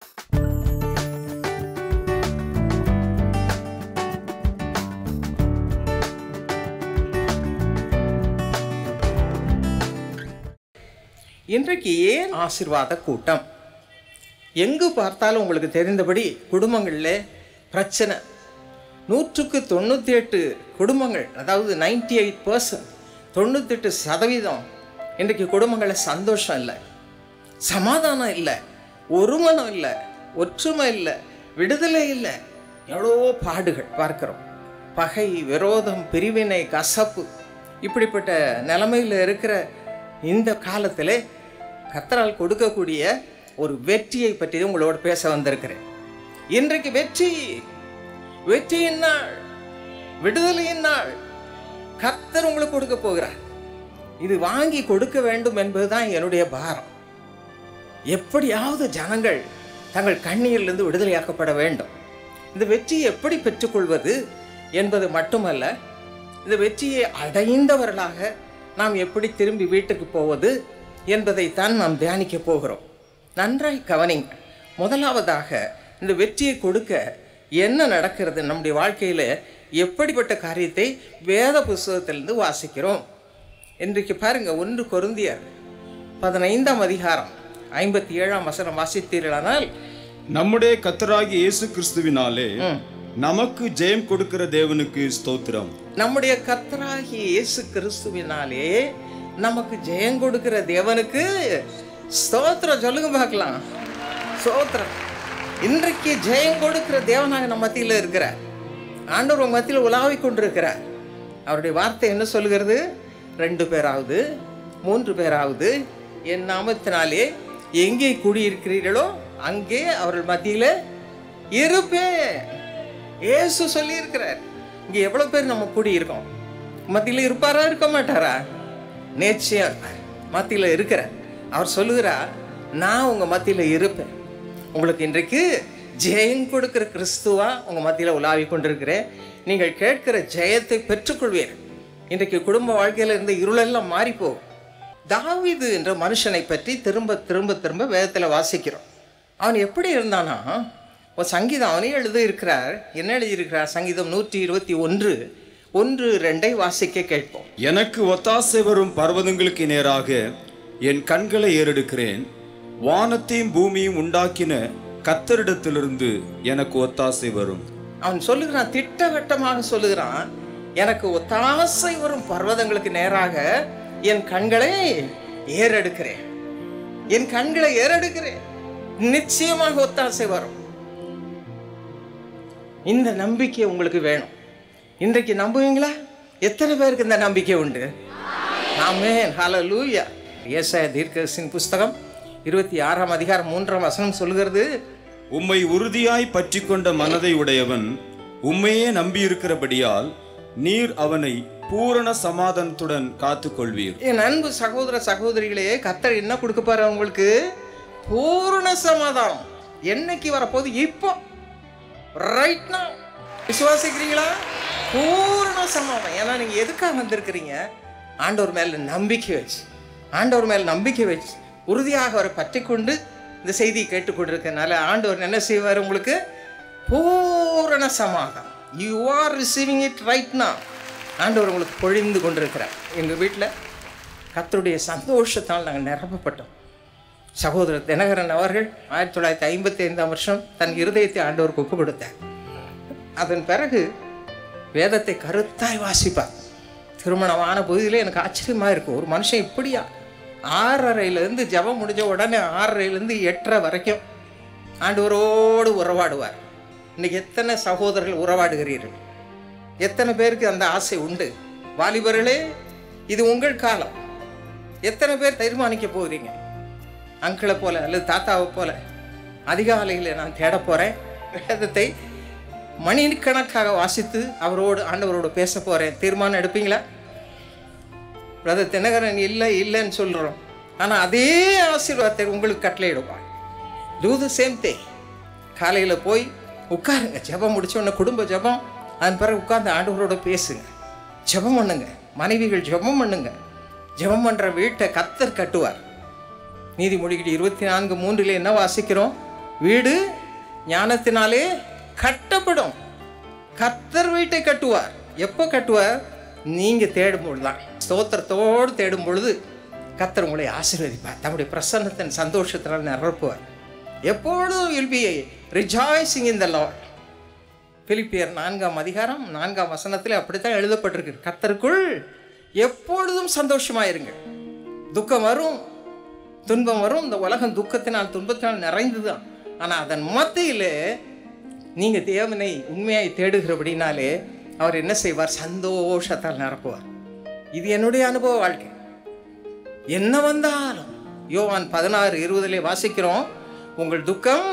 இன்றைக்கு ஏன் ஆசீர்வாத கூட்டம் எங்கு பார்த்தாலும் உங்களுக்கு தெரிந்தபடி குடும்பங்களில் பிரச்சனை நூற்றுக்கு தொண்ணூற்றி எட்டு குடும்பங்கள் அதாவது நைன்டி எயிட் பர்சன்ட் தொண்ணூத்தெட்டு சதவீதம் இன்றைக்கு குடும்பங்களில் சந்தோஷம் இல்லை சமாதானம் இல்லை ஒருமனம் இல்லை ஒற்றுமை இல்லை விடுதலை இல்லை எவ்வளோ பாடுகள் பார்க்கிறோம் பகை விரோதம் பிரிவினை கசப்பு இப்படிப்பட்ட நிலைமையில் இருக்கிற இந்த காலத்தில் கத்தரால் கொடுக்கக்கூடிய ஒரு வெற்றியை பற்றி உங்களோட பேச வந்திருக்கிறேன் இன்றைக்கு வெற்றி வெற்றியின் நாள் விடுதலையின் நாள் கர்த்தர் உங்களுக்கு கொடுக்க போகிறார் இது வாங்கி கொடுக்க வேண்டும் என்பதுதான் என்னுடைய பாரம் எப்படியாவது ஜனங்கள் தங்கள் கண்ணீரிலிருந்து விடுதலையாக்கப்பட வேண்டும் இந்த வெற்றியை எப்படி பெற்றுக்கொள்வது என்பது மட்டுமல்ல இந்த வெற்றியை அடைந்தவர்களாக நாம் எப்படி திரும்பி வீட்டுக்கு போவது என்பதைத்தான் நாம் தியானிக்க போகிறோம் நன்றாய் கவனிங்க முதலாவதாக இந்த வெற்றியை கொடுக்க என்ன நடக்கிறது நம்முடைய வாழ்க்கையில் எப்படிப்பட்ட காரியத்தை வேத புஸ்தகத்திலிருந்து வாசிக்கிறோம் இன்றைக்கு பாருங்க ஒன்று கொருந்தியர் பதினைந்தாம் அதிகாரம் ஐம்பத்தி ஏழாம் வசனம் வாசித்தீர்களானால் நம்முடைய கத்தராகிய இயேசு கிறிஸ்துவினாலே நமக்கு ஜெயம் கொடுக்கிற தேவனுக்கு ஸ்தோத்திரம் நம்முடைய கர்த்தராகிய இயேசு கிறிஸ்துவினாலே நமக்கு ஜெயம் கொடுக்கிற தேவனுக்கு ஸ்தோத்திரம் சொல்லுங்க பார்க்கலாம் ஸ்தோத்திரம் இன்றைக்கு ஜெயம் கொடுக்கிற தேவனாக நம்ம மத்தியில் இருக்கிறார் ஆண்டவர் உங்க மத்தியில் உலாவிக் கொண்டிருக்கிறார் அவருடைய வார்த்தை என்ன சொல்லுகிறது ரெண்டு பேராவது மூன்று பேராவது என் நாமத்தினாலே எங்கே குடியிருக்கிறீர்களோ அங்கே அவர்கள் மத்தியில் இருப்பேன் இயேசு சொல்லியிருக்கிறார் இங்கே எவ்வளோ பேர் நம்ம கூடி இருக்கோம் மத்தியில் இருப்பாரா இருக்க மாட்டாரா நேர்ச்சியாக இருப்பார் மத்தியில் இருக்கிறார் அவர் சொல்லுகிறார் நான் உங்கள் மத்தியில் இருப்பேன் உங்களுக்கு இன்றைக்கு ஜெயம் கொடுக்கிற கிறிஸ்துவா உங்கள் மத்தியில் உலாவி கொண்டிருக்கிறேன் நீங்கள் கேட்கிற ஜெயத்தை பெற்றுக்கொள்வீர் இன்றைக்கு குடும்ப வாழ்க்கையில் இருந்த இருளெல்லாம் மாறிப்போகும் தாவீது என்ற மனுஷனை பற்றி திரும்ப திரும்ப திரும்ப வேதத்தில் வாசிக்கிறோம் அவன் எப்படி இருந்தானா ஒரு சங்கீதம் அவனே எழுதி இருக்கிறார் என்ன எழுதியிருக்கிறார் சங்கீதம் நூற்றி இருபத்தி ஒன்று ஒன்று ரெண்டை வாசிக்க கேட்போம் எனக்கு ஒத்தாசை வரும் பர்வதங்களுக்கு நேராக என் கண்களை ஏறெடுக்கிறேன் வானத்தையும் பூமியும் உண்டாக்கின கத்தரிடத்திலிருந்து எனக்கு ஒத்தாசை வரும் அவன் சொல்லுகிறான் திட்டவட்டமாக சொல்லுகிறான் எனக்கு ஒத்தாசை வரும் பர்வதங்களுக்கு நேராக என் கண்களை ஏறெடுக்கிறேன் என் கண்களை ஏறெடுக்கிறேன் நிச்சயமாக ஒத்தாசை வரும் இந்த நம்பிக்கை உங்களுக்கு வேணும் இன்றைக்கு நம்புவீங்களா எத்தனை பேருக்கு இந்த நம்பிக்கை உண்டு ஆமென் ஹalleluya ஏசாயா தீர்க்கதரிசியின் புஸ்தகம் இருபத்தி ஆறாம் அதிகாரம் மூன்றாம் வசனம் சொல்லுகிறது உம்மை உறுதியாய் பற்றி கொண்ட மனதை உடையவன் உம்மையே நம்பியிருக்கிறபடியால் நீர் அவனை பூரண சமாதானத்துடன் காத்துக்கொள்வீர் என் அன்பு சகோதர சகோதரிகளே கத்தர் என்ன கொடுக்க போறார் உங்களுக்கு பூரண சமாதானம் என்னைக்கு வரப்போகுது இப்போ ரைட் now விசுவாசிக்கிறீங்களா பூரண சமாதானம் ஏன்னா நீங்க எதுக்காக வந்திருக்கிறீங்க ஆண்டவர் மேல நம்பிக்கை வச்சு ஆண்டவர் மேல நம்பிக்கை வச்சு உறுதியாக அவரை பற்றி கொண்டு இந்த செய்தியை கேட்டுக்கொண்டிருக்கனால ஆண்டவர் என்ன செய்வார் உங்களுக்கு பூரண சமாதானம் you are receiving it right now ஆண்டவர் உங்களுக்கு பொழிந்து கொண்டிருக்கிறார் எங்கள் வீட்டில் கர்த்தருடைய சந்தோஷத்தால் நாங்கள் நிரப்பப்பட்டோம் சகோதரர் தினகரன் அவர்கள் ஆயிரத்தி தொள்ளாயிரத்தி ஐம்பத்தி ஐந்தாம் வருஷம் தன் இருதயத்தை ஆண்டவருக்கு ஒப்பு கொடுத்தார் அதன் பிறகு வேதத்தை கருத்தாய் வாசிப்பார் திருமணமான புதிதில் எனக்கு ஆச்சரியமாக இருக்கும் ஒரு மனுஷன் இப்படியா ஆறரைலேருந்து ஜெபம் முடிஞ்ச உடனே ஆறரைலேருந்து எட்டரை வரைக்கும் ஆண்டவரோடு உறவாடுவார் இன்னைக்கு எத்தனை சகோதரர்கள் உறவாடுகிறீர்கள் எத்தனை பேருக்கு அந்த ஆசை உண்டு வாலிபர்களே இது உங்கள் காலம் எத்தனை பேர் தீர்மானிக்க போகிறீங்க அங்கிளை போல அல்லது தாத்தாவை போல அதிகாலையில் நான் தேட போகிறேன் வேதத்தை மணிக்கணக்காக வாசித்து அவரோடு ஆண்டவரோடு பேச போகிறேன் தீர்மானம் எடுப்பீங்களா பிரதர் தினகரன் இல்லை இல்லைன்னு சொல்கிறோம் ஆனால் அதே ஆசீர்வாதத்தை உங்களுக்கு கட்டளையிடுவான் டூ த சேம் thing காலையில் போய் உட்காருங்க ஜெபம் முடிச்ச உடனே குடும்ப ஜெபம் அதன் பிறகு உட்கார்ந்து ஆண்டவரோட பேசுங்க ஜெபம் பண்ணுங்க மனைவிகள் ஜெபம் பண்ணுங்க ஜெபம் பண்ணுற வீட்டை கத்தர் கட்டுவார் நீதிமொழிகள் இருபத்தி நான்கு மூன்றில் என்ன வாசிக்கிறோம் வீடு ஞானத்தினாலே கட்டப்படும் கர்த்தர் வீட்டை கட்டுவார் எப்போ கட்டுவார் நீங்க தேடும் பொழுதுதான் ஸ்தோத்திரத்தோடு தேடும் பொழுது கர்த்தர் உங்களை ஆசீர்வதிப்பார் தம்முடைய பிரசன்னத்தின் சந்தோஷத்தினால் நிரப்புவார் எப்பொழுதும் will be rejoicing in the lord பிலிப்பியர் நான்காம் அதிகாரம் நான்காம் வசனத்தில் அப்படித்தான் எழுதப்பட்டிருக்கு கர்த்தருக்குள் எப்பொழுதும் சந்தோஷமாயிருங்கள் துக்கம் வரும் துன்பம் வரும் இந்த உலகம் துக்கத்தினால் துன்பத்தினால் நிறைந்துதான் ஆனால் அதன் மத்தியிலே நீங்கள் தேவனை உண்மையாய் தேடுகிறபடினாலே அவர் என்ன செய்வார் சந்தோஷத்தால் நிரப்புவார் இது என்னுடைய அனுபவ வாழ்க்கை என்ன வந்தாலும் யோவான் பதினாறு இருபதுலே வாசிக்கிறோம் உங்கள் துக்கம்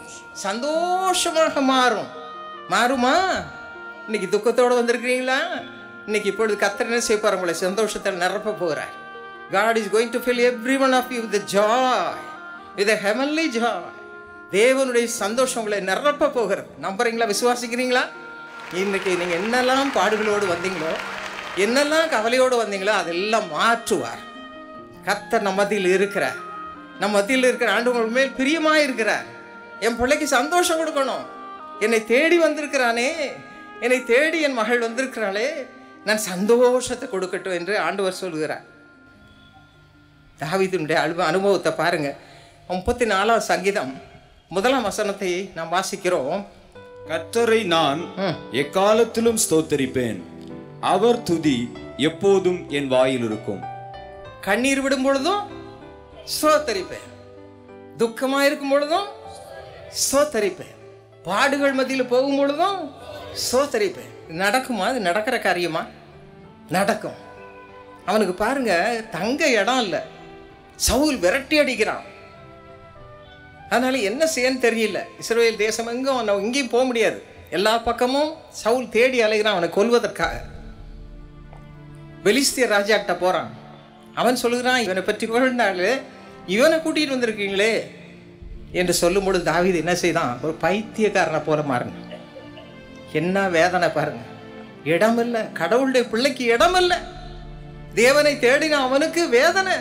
சந்தோஷமாக மாறும் மாறுமா இன்னைக்கு துக்கத்தோடு வந்திருக்கிறீங்களா இன்னைக்கு இப்பொழுது கத்தர் என்ன செய்ய போறார் உங்களை சந்தோஷத்தில் நிரப்ப போகிறார் God is going to fill every one of you with the joy, with a heavenly joy. தேவனுடைய சந்தோஷம் உங்களை நிரப்ப போகிறது நம்புறீங்களா விசுவாசிக்கிறீங்களா இன்னைக்கு நீங்கள் என்னெல்லாம் பாடுகளோடு வந்தீங்களோ என்னெல்லாம் கவலையோடு வந்தீங்களோ அதெல்லாம் மாற்றுவார் கர்த்தர் நம்ம மத்தியில் இருக்கிறார் நம்ம மத்தியில் இருக்கிற ஆண்டு உங்கள் மேல் பிரியமாக இருக்கிறார் என் பிள்ளைக்கு சந்தோஷம் கொடுக்கணும் என்னை தேடி வந்திருக்கிறானே என்னை தேடி என் மகள் வந்திருக்கிறாளே நான் சந்தோஷத்தை கொடுக்கட்டும் என்று ஆண்டவர் சொல்கிறார் தாவீதுனுடைய அனுபவ அனுபவத்தை பாருங்க முப்பத்தி நாலாம் சங்கீதம் முதலாம் வசனத்தை நாம் வாசிக்கிறோம் கர்த்தரை நான் ம். எக்காலத்திலும் ஸ்தோத்தரிப்பேன் அவர் துதி எப்போதும் என் வாயில் இருக்கும் கண்ணீர் விடும் பொழுதும் ஸ்தோத்தரிப்பேன் துக்கமாக இருக்கும் பொழுதும் ஸ்தோத்தரிப்பேன் பாடுகள் மத்தியில் போகும் பொழுதும் ஸ்தோத்தரிப்பேன் இது நடக்குமா இது நடக்கிற காரியமா நடக்கும் அவனுக்கு பாருங்க தங்க இடம் இல்லை சவுல் விரட்டி அடிக்கிறான் அதனால என்ன செய்யன்னு தெரியல இஸ்ரேல் தேசம் எங்கும் அவனை எங்கேயும் போக முடியாது எல்லா பக்கமும் சவுல் தேடி அலைகிறான் அவனை கொல்வதற்காக பெலிஸ்திய ராஜாக்கிட்ட போகிறான் அவன் சொல்லுகிறான் இவனை பற்றி புகழ்ந்தாலே இவனை கூட்டிகிட்டு வந்திருக்கீங்களே என்று சொல்லும் பொழுது தாவீது என்ன செய்தான் ஒரு பைத்தியக்காரனை போல மாறுங்க என்ன வேதனை பாருங்க இடம் இல்லை கடவுளுடைய பிள்ளைக்கு இடம் இல்லை தேவனை தேடின அவனுக்கு வேதனை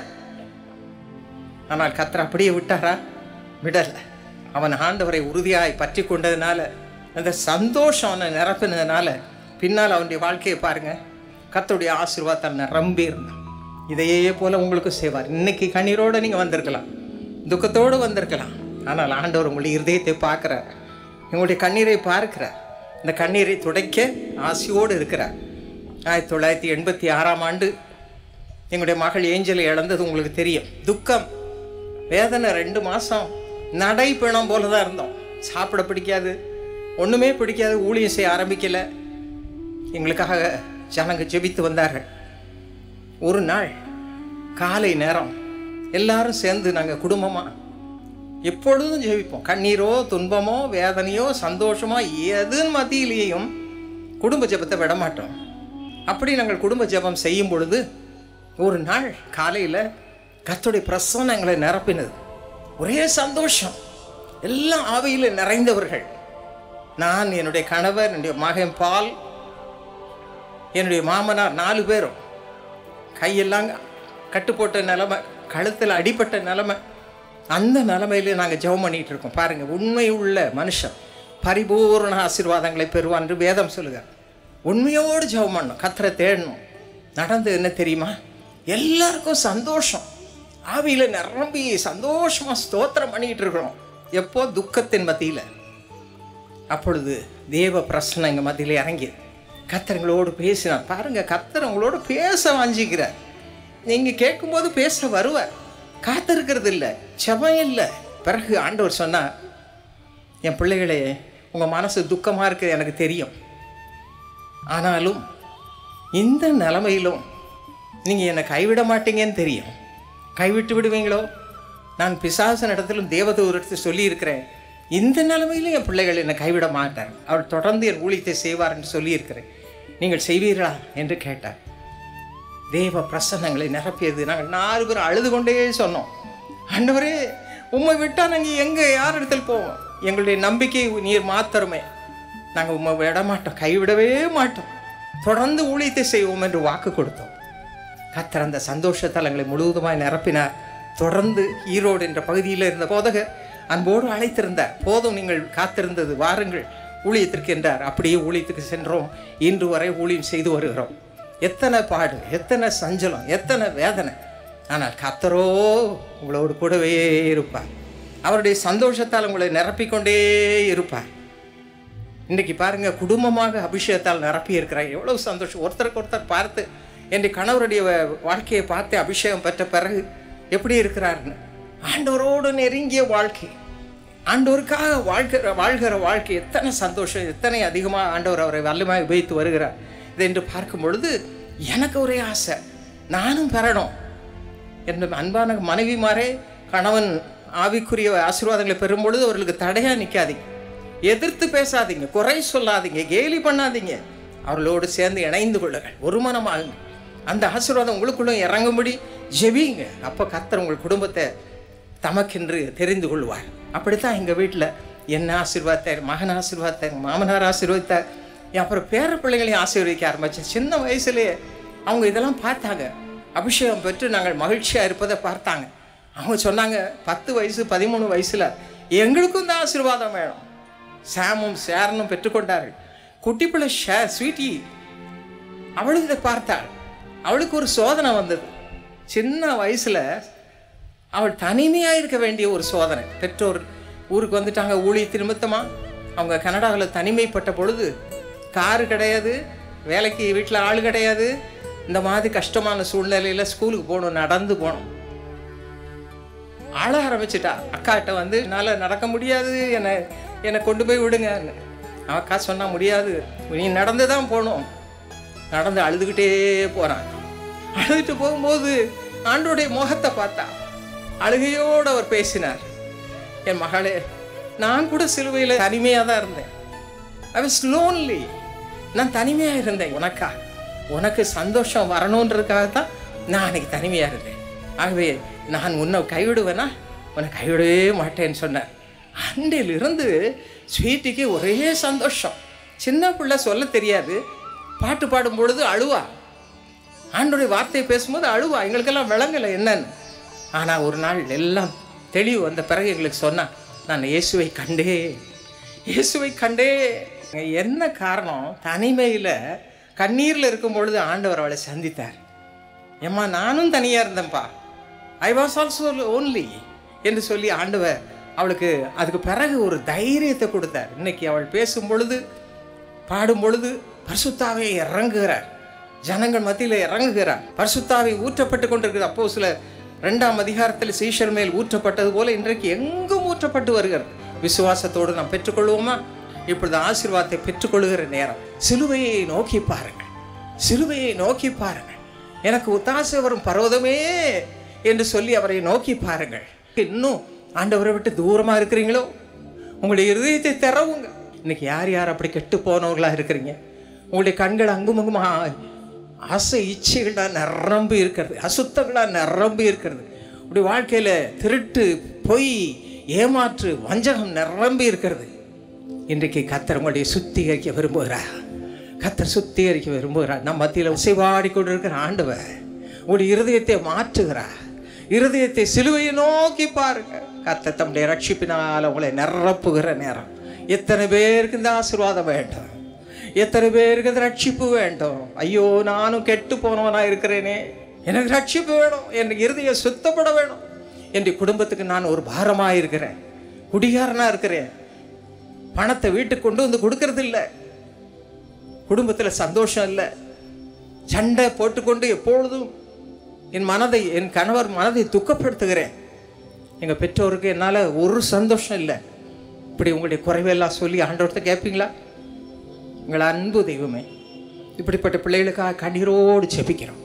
ஆனால் கத்தர் அப்படியே விட்டாரா விடல அவன் ஆண்டவரை உறுதியாய் பற்றி கொண்டதுனால அந்த சந்தோஷம் அவனை நிரப்பினதுனால பின்னால் அவனுடைய வாழ்க்கையை பாருங்க கத்தருடைய ஆசீர்வாதத்தை நிரம்பி இருந்தான் இதையே போல உங்களுக்கு செய்வார் இன்னைக்கு கண்ணீரோடு நீங்கள் வந்திருக்கலாம் துக்கத்தோடு வந்திருக்கலாம் ஆனால் ஆண்டவர் உங்களுடைய இருதயத்தை பார்க்குறார் உங்களுடைய கண்ணீரை பார்க்கிறார் இந்த கண்ணீரை துடைக்க ஆசையோடு இருக்கிறார் ஆயிரத்தி தொள்ளாயிரத்தி எண்பத்தி ஆறாம் ஆண்டு எங்களுடைய மகள் ஏஞ்சலை இழந்தது உங்களுக்கு தெரியும் துக்கம் வேதனை ரெண்டு மாதம் நடைப்பிணம் போல தான் இருந்தோம் சாப்பிட பிடிக்காது ஒன்றுமே பிடிக்காது ஊழியம் செய்ய ஆரம்பிக்கலை எங்களுக்காக ஜனங்க ஜெபித்து வந்தார்கள் ஒரு நாள் காலை நேரம் எல்லாரும் சேர்ந்து நாங்கள் குடும்பமாக எப்பொழுதும் ஜெபிப்போம் கண்ணீரோ துன்பமோ வேதனையோ சந்தோஷமோ எது மத்தியிலேயும் குடும்ப ஜெபத்தை விட மாட்டோம் அப்படி நாங்கள் குடும்ப ஜெபம் செய்யும் பொழுது ஒரு நாள் காலையில் கர்த்தருடைய பிரசன்னம் எங்களை நிரப்பினது ஒரே சந்தோஷம் எல்லாம் ஆவியில் நிறைந்தவர்கள் நான் என்னுடைய கணவர் என்னுடைய மகன் பால் என்னுடைய மாமனார் நாலு பேரும் கையெல்லாம் கட்டு போட்ட நிலமை கழுத்தில் அடிபட்ட நிலமை அந்த நிலமையில நாங்கள் ஜெபம் பண்ணிட்டு இருக்கோம் பாருங்கள் உண்மை உள்ள மனுஷன் பரிபூர்ண ஆசீர்வாதங்களை பெறுவான் என்று வேதம் சொல்லுங்க உண்மையோடு ஜெபம் பண்ணணும் கத்தரை தேடணும் நடந்தது என்ன தெரியுமா எல்லாருக்கும் சந்தோஷம் ஆவியில் நிரம்பி சந்தோஷமாக ஸ்தோத்திரம் பண்ணிக்கிட்டு இருக்கிறோம் எப்போ துக்கத்தின் மத்தியில் அப்பொழுது தேவ பிரசனம் எங்கள் மத்தியில் இறங்கி கத்தரங்களோடு பேசினார் பாருங்க கத்தர் உங்களோட பேச வாஞ்சிக்கிறார் நீங்கள் கேட்கும்போது பேச வருவார் காத்திருக்கிறது இல்லை செபம் இல்லை பிறகு ஆண்டவர் சொன்னார் என் பிள்ளைகளே உங்கள் மனசு துக்கமாக இருக்குது எனக்கு தெரியும் ஆனாலும் இந்த நிலமையிலும் நீங்கள் என்னை கைவிட மாட்டீங்கன்னு தெரியும் கைவிட்டு விடுவீங்களோ நான் பிசாசன் இடத்திலும் தேவதூரத்தில் சொல்லியிருக்கிறேன் இந்த நிலைமையிலும் என் பிள்ளைகள் என்னை கைவிட மாட்டார் அவள் தொடர்ந்து என் ஊழியத்தை செய்வார் என்று சொல்லியிருக்கிறேன் நீங்கள் செய்வீர்களா என்று கேட்டார் தேவ பிரசன்னங்களை நிரப்பியது நாங்கள் நாலு பேர் அழுது கொண்டே சொன்னோம் ஆண்டவரே உம்மை விட்டால் நாங்கள் எங்கே யார் இடத்துல போவோம் எங்களுடைய நம்பிக்கை நீர் மாத்திரமே நாங்கள் உம்மை விட மாட்டோம் கைவிடவே மாட்டோம் தொடர்ந்து ஊழியத்தை செய்வோம் என்று வாக்கு கொடுத்தோம் கத்தர் அந்த சந்தோஷத்தால் எங்களை முழுவதுமாய் நிரப்பினார் தொடர்ந்து ஈரோடு என்ற பகுதியில் இருந்த போதகர் அன்போடு அழைத்திருந்தார் போதும் நீங்கள் காத்திருந்தது வாருங்கள் ஊழியத்திற்கு என்றார் அப்படியே ஊழியத்துக்கு சென்றோம் இன்று வரை ஊழியம் செய்து வருகிறோம் எத்தனை பாடு எத்தனை சஞ்சலம் எத்தனை வேதனை ஆனால் கத்தரோ உங்களோடு கூடவே இருப்பார் அவருடைய சந்தோஷத்தால் உங்களை நிரப்பிக்கொண்டே இருப்பார் இன்னைக்கு பாருங்க குடும்பமாக அபிஷேகத்தால் நிரப்பி இருக்கிறாங்க எவ்வளவு சந்தோஷம் ஒருத்தருக்கு ஒருத்தர் பார்த்து என் கணவருடைய வ- வாழ்க்கையை பார்த்து அபிஷேகம் பெற்ற பிறகு எப்படி இருக்கிறாருன்னு ஆண்டவரோடு நெருங்கிய வாழ்க்கை ஆண்டவருக்காக வாழ்கிற வாழ்கிற வாழ்க்கை எத்தனை சந்தோஷம் எத்தனை அதிகமாக ஆண்டவர் அவரை வல்லமாக உபயோகித்து வருகிறார் இதை என்று பார்க்கும் பொழுது எனக்கு ஒரே ஆசை நானும் பெறணும் என் அன்பான மனைவிமாரே கணவன் ஆவிக்குரிய ஆசீர்வாதங்களை பெறும் பொழுது அவர்களுக்கு தடையாக நிற்காதீங்க எதிர்த்து பேசாதீங்க குறை சொல்லாதீங்க கேலி பண்ணாதீங்க அவர்களோடு சேர்ந்து இணைந்து கொள்ளுங்கள் ஒரு மனமாகுங்க அந்த ஆசீர்வாதம் உங்களுக்குள்ள இறங்கும்படி ஜெபிங்க அப்போ கர்த்தர் உங்கள் குடும்பத்தை தமக்கென்று தெரிந்து கொள்வார் அப்படித்தான் எங்கள் வீட்டில் என்ன ஆசீர்வாதத்தார் மகன் ஆசீர்வாதத்தார் மாமனார் ஆசீர்வதித்தார் அப்புறம் பேர பிள்ளைகளையும் ஆசீர்வதிக்க ஆரம்பித்தேன் சின்ன வயசுலேயே அவங்க இதெல்லாம் பார்த்தாங்க அபிஷேகம் பெற்று நாங்கள் மகிழ்ச்சியாக இருப்பதை பார்த்தாங்க அவங்க சொன்னாங்க பத்து வயசு பதிமூணு வயசில் எங்களுக்கும் தான் ஆசீர்வாதம் வேணும் சாமும் சேரனும் பெற்றுக்கொண்டார்கள் குட்டி பிள்ளை ஷே ஸ்வீட்டி அவளும் இதை பார்த்தாள் அவளுக்கு ஒரு சோதனை வந்தது சின்ன வயசில் அவள் தனிமையாக இருக்க வேண்டிய ஒரு சோதனை பெற்றோர் ஊருக்கு வந்துட்டாங்க ஊழிய நிமித்தமாக அவங்க கனடாவில் தனிமைப்பட்ட பொழுது காரு கிடையாது வேலைக்கு வீட்டில் ஆள் கிடையாது இந்த மாதிரி கஷ்டமான சூழ்நிலையில் ஸ்கூலுக்கு போகணும் நடந்து போகணும் ஆள ஆரம்பிச்சிட்டா அக்காட்ட வந்து என்னால் நடக்க முடியாது என்னை என்னை கொண்டு போய் விடுங்கன்னு அவன் அக்கா சொன்னா முடியாது நீ நடந்து தான் போகணும் நடந்து அழுதுகிட்டே போகிறான் அழுதுட்டு போகும்போது ஆண்டோடைய முகத்தை பார்த்தா அழுகையோடு அவர் பேசினார் என் மகளே நான் கூட சிலுவையில் தனிமையாக தான் இருந்தேன் ஐ வாஸ் லோன்லி நான் தனிமையாக இருந்தேன் உனக்கா உனக்கு சந்தோஷம் வரணுன்றதுக்காக தான் நான் அன்னைக்கு தனிமையாக இருந்தேன் ஆகவே நான் உன்னை கைவிடுவேனா உன்னை கைவிடவே மாட்டேன்னு சொன்னார் அன்றையிலிருந்து ஸ்வீட்டிக்கு ஒரே சந்தோஷம் சின்ன பிள்ளை சொல்ல தெரியாது பாட்டு பாடும் பொழுது அழுவா ஆண்டோடைய வார்த்தையை பேசும்போது அழுவா எங்களுக்கெல்லாம் விளங்கலை என்னன்னு ஆனால் ஒரு நாள் எல்லாம் தெளிவு வந்த பிறகு எங்களுக்கு சொன்னா நான் இயேசுவை கண்டே இயேசுவை கண்டே என்ன காரணம் தனிமையில் கண்ணீரில் இருக்கும் பொழுது ஆண்டவர் அவளை சந்தித்தார் ஏம்மா நானும் தனியாக இருந்தேன்ப்பா ஐ வாஸ் ஆல்சோ ஓன்லி என்று சொல்லி ஆண்டவர் அவளுக்கு அதுக்கு பிறகு ஒரு தைரியத்தை கொடுத்தார் இன்னைக்கு அவள் பேசும் பொழுது பாடும் பொழுது பரிசுத்தாவே இறங்குகிறார் ஜனங்கள் மத்தியில் இறங்குகிறார் பரிசுத்தாவை ஊற்றப்பட்டு கொண்டிருக்கிறது அப்போ சில ரெண்டாம் அதிகாரத்தில் சீஷர் மேல் ஊற்றப்பட்டது போல இன்றைக்கு எங்கும் ஊற்றப்பட்டு வருகிறது விசுவாசத்தோடு நாம் பெற்றுக்கொள்வோமா இப்பொழுது ஆசீர்வாதத்தை பெற்றுக்கொள்கிற நேரம் சிலுவையை நோக்கி பாருங்கள் சிலுவையை நோக்கி பாருங்கள் எனக்கு ஒத்தாசை வரும் பர்வதமே என்று சொல்லி அவரை நோக்கி பாருங்கள் இன்னும் ஆண்டவரை விட்டு தூரமாக இருக்கிறீங்களோ உங்களுடைய இருதயத்தை திறவுங்க இன்னைக்கு யார் யார் அப்படி கெட்டு போனவர்களா இருக்கிறீங்க உங்களுடைய கண்கள் அங்குமங்குமா ஆசை இச்சைகளா நிரம்பி இருக்கிறது அசுத்தங்களா நிரம்பி இருக்கிறது உங்களுடைய வாழ்க்கையில் திருட்டு பொய் ஏமாற்று வஞ்சகம் நிரம்பி இருக்கிறது இன்றைக்கு கத்தர் உங்களுடைய சுத்திகரிக்க விரும்புகிறார் கத்தர் சுத்திகரிக்க விரும்புகிறார் நம் மத்தியில் உசைவாடி கொண்டிருக்கிற ஆண்டவர் உங்களுடைய இருதயத்தை மாற்றுகிறார் இருதயத்தை சிலுவையை நோக்கி பாருங்க கத்த தம்முடைய ரட்சிப்பினால் உங்களை நிரப்புகிற நேரம் எத்தனை பேருக்கு இந்த ஆசீர்வாதம் வேண்டும் எத்தனை பேருக்கு இந்த ரட்சிப்பு வேண்டும் ஐயோ நானும் கெட்டு போனவனா இருக்கிறேனே எனக்கு ரட்சிப்பு வேணும் என் இருதயம் சுத்தப்பட வேணும் என் குடும்பத்துக்கு நான் ஒரு பாரமாக இருக்கிறேன் குடிகாரனா இருக்கிறேன் பணத்தை வீட்டுக்கு கொண்டு வந்து கொடுக்கறது இல்லை குடும்பத்தில் சந்தோஷம் இல்லை சண்டை போட்டுக்கொண்டு எப்பொழுதும் என் மனதை என் கணவர் மனதை துக்கப்படுத்துகிறேன் எங்கள் பெற்றோருக்கு என்னால் ஒரு சந்தோஷம் இல்லை இப்படி உங்களுடைய குறைவெல்லாம் சொல்லி ஆண்டவர்கிட்ட கேட்பீங்களா உங்கள் அன்பு தெய்வமே இப்படிப்பட்ட பிள்ளைகளுக்காக கண்ணீரோடு செபிக்கிறோம்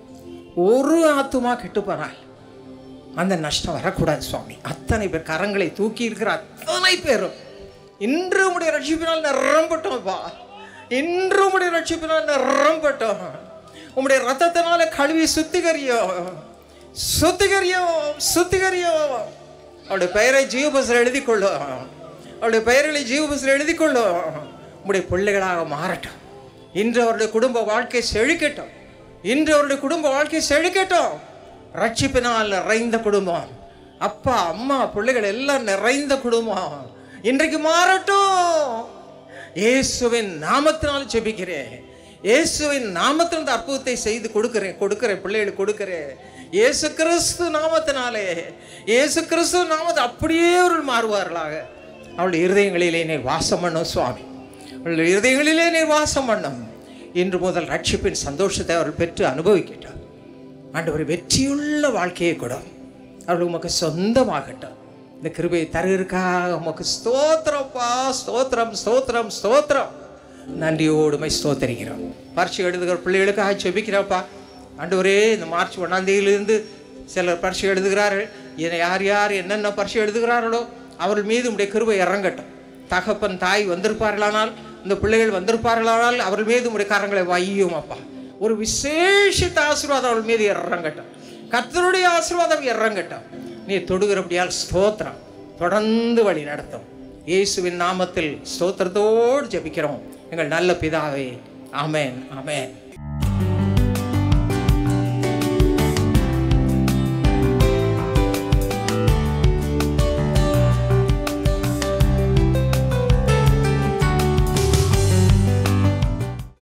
ஒரு ஆத்துமா கெட்டு போனால் அந்த நஷ்டம் வரக்கூடாது சுவாமி அத்தனை பேர் கரங்களை தூக்கி இருக்கிற அத்தனை பேரும் இன்று உடைய ரட்சிப்பினால் நிரம்பட்டோம்ப்பா இன்று உடைய ரட்சிப்பினால் நிரம்பட்டோம் உம்முடைய ரத்தத்தினால கழுவி சுத்திகரியோ சுத்திகரியோ சுத்திகரியோ அவருடைய பெயரை ஜீவபஸில் எழுதி கொள்ளும் அவருடைய பெயர்களை ஜீவபஸில் எழுதி கொள்ளும் உம்முடைய பிள்ளைகளாக மாறட்டும் இன்று அவருடைய குடும்ப வாழ்க்கை செழிக்கட்டும் இன்று அவருடைய குடும்ப வாழ்க்கை செழிக்கட்டும் ரட்சிப்பினால் நிறைந்த குடும்பம் அப்பா அம்மா பிள்ளைகள் எல்லாம் நிறைந்த குடும்பம் இன்றைக்கு மாறட்டும் இயேசுவின் நாமத்தினால் ஜெபிக்கிறேன் இயேசுவின் நாமத்தில் இந்த அற்புதத்தை செய்து கொடுக்கிறேன் கொடுக்கிறேன் பிள்ளைகளுக்கு கொடுக்கிறேன் இயேசு கிறிஸ்து நாமத்தினாலே இயேசு கிறிஸ்து நாமத்தை அப்படியே அவர்கள் மாறுவார்களாக அவளுடைய இருதயங்களிலே நீ வாசம் பண்ணும் சுவாமி அவளுடைய இருதயங்களிலே நீ வாசம் பண்ணும் இன்று முதல் ரட்சிப்பின் சந்தோஷத்தை அவர்கள் பெற்று அனுபவிக்கட்டும் ஆண்டவர் வெற்றியுள்ள வாழ்க்கையை கொடும் அவர்கள் உமக்கு சொந்தமாகட்டும் இந்த கிருபையை தருகிறதுக்காக உமக்கு ஸ்தோத்திரப்பா ஸ்தோத்திரம் ஸ்தோத்திரம் ஸ்தோத்திரம் நன்றியோடுமை ஸ்தோத்தரிக்கிறோம் பரிசு எழுதுகிற பிள்ளைகளுக்காக செபிக்கிறப்பா ஆண்டவரே இந்த மார்ச் ஒன்றாம் தேதியிலிருந்து சிலர் பரிசு எழுதுகிறார்கள் இதை யார் யார் என்னென்ன பரிசு எழுதுகிறார்களோ அவர்கள் மீது உடைய கிருபை இறங்கட்டும் தகப்பன் தாய் வந்திருப்பார்களானால் இந்த பிள்ளைகள் வந்திருப்பார்களானால் அவர்கள் மீது உடைய கரங்களை வையும் அப்பா ஒரு விசேஷித்த ஆசீர்வாதம் அவள் மீது இறங்கட்டும் கர்த்தருடைய ஆசீர்வாதம் இறங்கட்டும் நீ தொடுகிறபடியால் ஸ்தோத்திரம் தொடர்ந்து வழி நடத்தும் இயேசுவின் நாமத்தில் ஸ்தோத்திரத்தோடு ஜெபிக்கிறோம் எங்கள் நல்ல பிதாவே ஆமென் ஆமென்